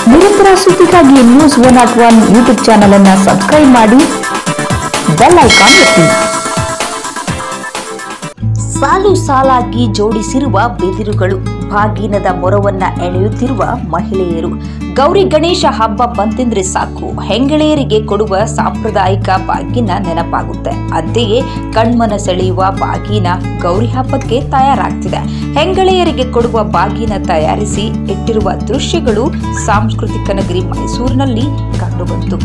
ನಿರಂತರ ಸುದ್ದಿಗಾಗಿ News one not one YouTube channel ಅನ್ನು ಸಬ್ಸ್ಕ್ರೈಬ್ ಮಾಡಿ ಬೆಲ್ ಐಕಾನ್ ಒತ್ತಿ ಸಾಲು ಸಾಲಾಗಿ ಜೋಡಿಸಿರುವ ಬಿದಿರುಗಳು ಭಾಗೀನದ ಮೊರವನ್ನ ಎಳೆಯುತ್ತಿರುವ ಮಹಿಳೆಯರು ಗೌರಿ ಗಣೇಶ ಹಬ್ಬ ಬಂತೆಂದ್ರೆ ಸಾಕು ಹೆಂಗಳೆಯರಿಗೆ ಕೊಡುವ ಸಾಂಪ್ರದಾಯಿಕ ಬಾಗಿನ ನೆನಪಾಗುತ್ತೆ ಅಂತೆಯೇ ಕಣ್ಮನ ಸೆಳೆಯುವ ಬಾಗಿನ ಗೌರಿ ಹಬ್ಬಕ್ಕೆ ತಯಾರಾಗ್ತಿದೆ ಹೆಂಗಳೆಯರಿಗೆ ಕೊಡುವ ಬಾಗಿನ ತಯಾರಿಸಿ ಇಟ್ಟಿರುವ ದೃಶ್ಯಗಳು ಸಾಂಸ್ಕೃತಿಕ ನಗರಿ ಮೈಸೂರಿನಲ್ಲಿ ಕಂಡುಬಂತು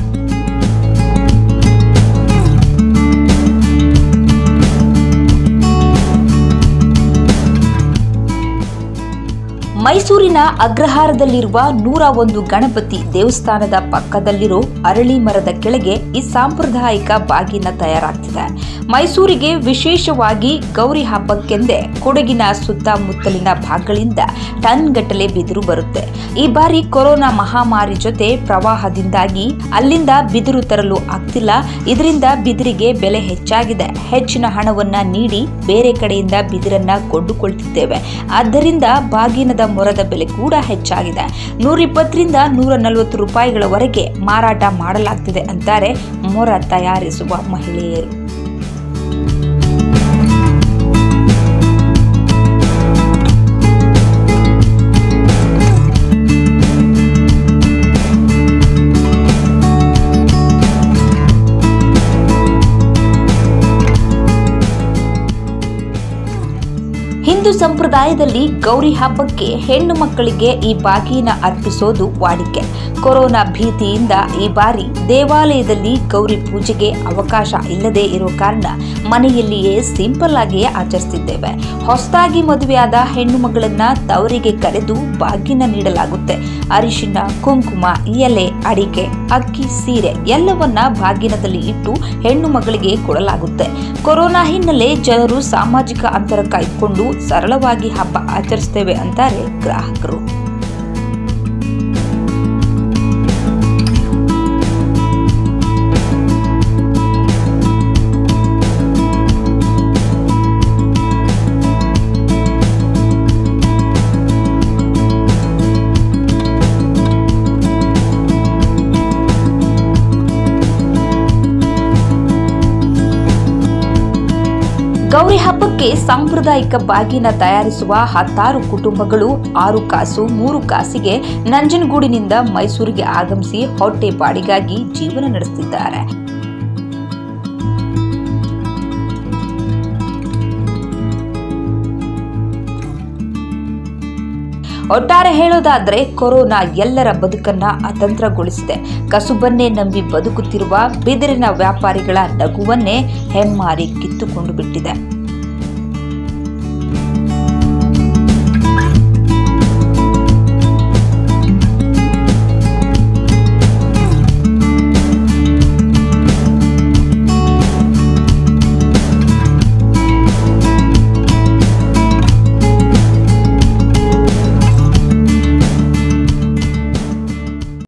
ಮೈಸೂರಿನ ಅಗ್ರಹಾರದಲ್ಲಿರುವ ನೂರ ಒಂದು ಗಣಪತಿ ದೇವಸ್ಥಾನದ ಪಕ್ಕದಲ್ಲಿರೋ ಅರಳಿ ಮರದ ಕೆಳಗೆ ಈ ಸಾಂಪ್ರದಾಯಿಕ ಬಾಗಿನ ತಯಾರಾಗ್ತಿದೆ ಮೈಸೂರಿಗೆ ವಿಶೇಷವಾಗಿ ಗೌರಿ ಹಬ್ಬಕ್ಕೆಂದೇ ಕೊಡಗಿನ ಸುತ್ತಮುತ್ತಲಿನ ಭಾಗಗಳಿಂದ ಟನ್ ಗಟ್ಟಲೆ ಬಿದಿರು ಬರುತ್ತೆ ಈ ಬಾರಿ ಕೊರೋನಾ ಮಹಾಮಾರಿ ಜೊತೆ ಪ್ರವಾಹದಿಂದಾಗಿ ಅಲ್ಲಿಂದ ಬಿದಿರು ತರಲು ಆಗ್ತಿಲ್ಲ ಇದರಿಂದ ಬಿದಿರಿಗೆ ಬೆಲೆ ಹೆಚ್ಚಾಗಿದೆ ಹೆಚ್ಚಿನ ಹಣವನ್ನ ನೀಡಿ ಬೇರೆ ಕಡೆಯಿಂದ ಬಿದಿರನ್ನ ಕೊಂಡುಕೊಳ್ತಿದ್ದೇವೆ ಆದ್ದರಿಂದ ಬಾಗಿನದ ಮೊರದ ಬೆಲೆ ಕೂಡ ಹೆಚ್ಚಾಗಿದೆ ನೂರಿಪ್ಪತ್ತರಿಂದ ನೂರ ನಲವತ್ತು ರೂಪಾಯಿಗಳವರೆಗೆ ಮಾರಾಟ ಮಾಡಲಾಗ್ತಿದೆ ಅಂತಾರೆ ಮೊರ ತಯಾರಿಸುವ ಮಹಿಳೆಯರು ಹಿಂದೂ ಸಂಪ್ರದಾಯದಲ್ಲಿ ಗೌರಿ ಹಬ್ಬಕ್ಕೆ ಹೆಣ್ಣು ಮಕ್ಕಳಿಗೆ ಈ ಬಾಗಿನ ಅರ್ಪಿಸೋದು ವಾಡಿಕೆ ಕೊರೋನಾ ಭೀತಿಯಿಂದ ಈ ಬಾರಿ ದೇವಾಲಯದಲ್ಲಿ ಗೌರಿ ಪೂಜೆಗೆ ಅವಕಾಶ ಇಲ್ಲದೆ ಇರೋ ಕಾರಣ ಮನೆಯಲ್ಲಿಯೇ ಸಿಂಪಲ್ ಆಗಿಯೇ ಆಚರಿಸ್ತಿದ್ದೇವೆ ಹೊಸದಾಗಿ ಮದುವೆಯಾದ ಹೆಣ್ಣು ಮಗಳನ್ನ ತವರಿಗೆ ಕರೆದು ಬಾಗಿನ ನೀಡಲಾಗುತ್ತೆ ಅರಿಶಿನ ಕುಂಕುಮ ಎಲೆ ಅಡಿಕೆ ಅಕ್ಕಿ ಸೀರೆ ಎಲ್ಲವನ್ನ ಬಾಗಿನದಲ್ಲಿ ಇಟ್ಟು ಹೆಣ್ಣು ಮಗಳಿಗೆ ಕೊಡಲಾಗುತ್ತೆ ಕೊರೋನಾ ಹಿನ್ನೆಲೆ ಜನರು ಸಾಮಾಜಿಕ ಅಂತರ ಕಾಯ್ದುಕೊಂಡು ಸರಳವಾಗಿ ಹಬ್ಬ ಆಚರಿಸ್ತೇವೆ ಅಂತಾರೆ ಗ್ರಾಹಕರು ಗೌರಿ ಹಬ್ಬಕ್ಕೆ ಸಾಂಪ್ರದಾಯಿಕ ಬಾಗಿನ ತಯಾರಿಸುವ ಹತ್ತಾರು ಕುಟುಂಬಗಳು ಆರು ಕಾಸು ಮೂರು ಕಾಸಿಗೆ ನಂಜನಗೂಡಿನಿಂದ ಮೈಸೂರಿಗೆ ಆಗಮಿಸಿ ಹೊಟ್ಟೆ ಬಾಡಿಗಾಗಿ ಜೀವನ ನಡೆಸುತ್ತಿದ್ದಾರೆ ಒಟ್ಟಾರೆ ಹೇಳೋದಾದ್ರೆ ಕೊರೋನಾ ಎಲ್ಲರ ಬದುಕನ್ನ ಅತಂತ್ರಗೊಳಿಸಿದೆ ಕಸುಬನ್ನೇ ನಂಬಿ ಬದುಕುತ್ತಿರುವ ಬಿದಿರಿನ ವ್ಯಾಪಾರಿಗಳ ನಗುವನ್ನೇ ಹೆಮ್ಮಾರಿ ಕಿತ್ತುಕೊಂಡು ಬಿಟ್ಟಿದೆ